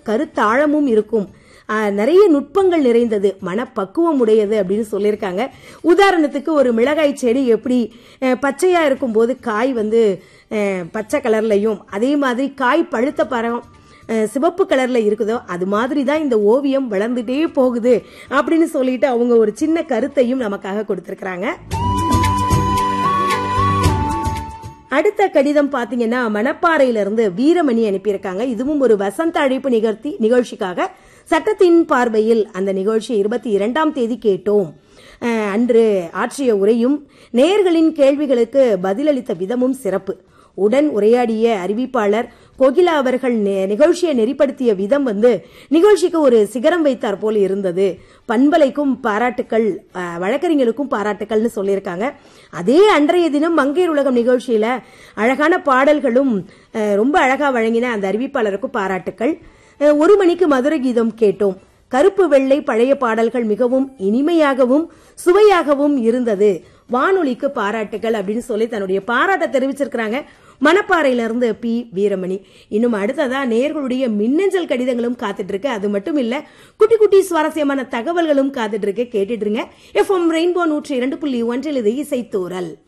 கருத்தாழமும் இருக்கும் ஆஹ், நிறைய நுட்பங்கள் நிறைந்தது மனப்பக்குவம் உடையது அப்படின்னு சொல்லியிருக்காங்க உதாரணத்துக்கு ஒரு மிளகாய் செடி எப்படி அஹ், பச்சையா இருக்கும்போது காய் வந்து அஹ், பச்சை கலர்லையும் அதே மாதிரி காய் பழுத்த பழம் அஹ், சிவப்பு கலர்ல இருக்குதோ அது மாதிரி தான் இந்த ஓவியம் வளர்ந்துட்டே போகுது அப்படின்னு சொல்லிட்டு அவங்க ஒரு சின்ன கருத்தையும் நமக்காக கொடுத்திருக்கிறாங்க அடுத்த கடிதம் பாத்தீங்கன்னா மணப்பாறையில இருந்து வீரமணி அனுப்பியிருக்காங்க இதுவும் ஒரு வசந்த அழைப்பு நிகழ்த்தி நிகழ்ச்சிக்காக சட்டத்தின் பார்வையில் அந்த நிகழ்ச்சி இருபத்தி இரண்டாம் தேதி கேட்டோம் அஹ், அன்று ஆற்றிய உரையும் நேயர்களின் கேள்விகளுக்கு பதிலளித்த விதமும் சிறப்பு உடன் உரையாடிய அறிவிப்பாளர் கோகிலா அவர்கள் நி- நிகழ்ச்சியை நெறிப்படுத்திய விதம் வந்து நிகழ்ச்சிக்கு ஒரு சிகரம் வைத்தார் போல இருந்தது பண்பலைக்கும் பாராட்டுக்கள் அஹ், வழக்கறிஞருக்கும் பாராட்டுக்கள்னு சொல்லியிருக்காங்க அதே அன்றைய தினம் மங்கையர் உலகம் நிகழ்ச்சியில அழகான பாடல்களும் அஹ், ரொம்ப அழகா வழங்கின அந்த அறிவிப்பாளருக்கும் பாராட்டுக்கள் அஹ், ஒரு மணிக்கு மதுரை கீதம் கேட்டோம் கருப்பு வெள்ளை பழைய பாடல்கள் மிகவும் இனிமையாகவும் சுவையாகவும் இருந்தது வானொலிக்கு பாராட்டுகள் அப்படின்னு சொல்லி தன்னுடைய பாராட்ட தெரிவிச்சிருக்கிறாங்க மணப்பாறையில இருந்து பி வீரமணி இன்னும் அடுத்ததா நேர்களுடைய மின்னஞ்சல் கடிதங்களும் காத்துட்டு இருக்கு அது மட்டும் இல்ல குட்டி குட்டி சுவாரஸ்யமான தகவல்களும் காத்துட்டு இருக்கு கேட்டுட்டு இருங்க எஃப்எம் ரெயின்போ நூற்றி இரண்டு புள்ளி ஒன்றில் இது இசைத்தூரல்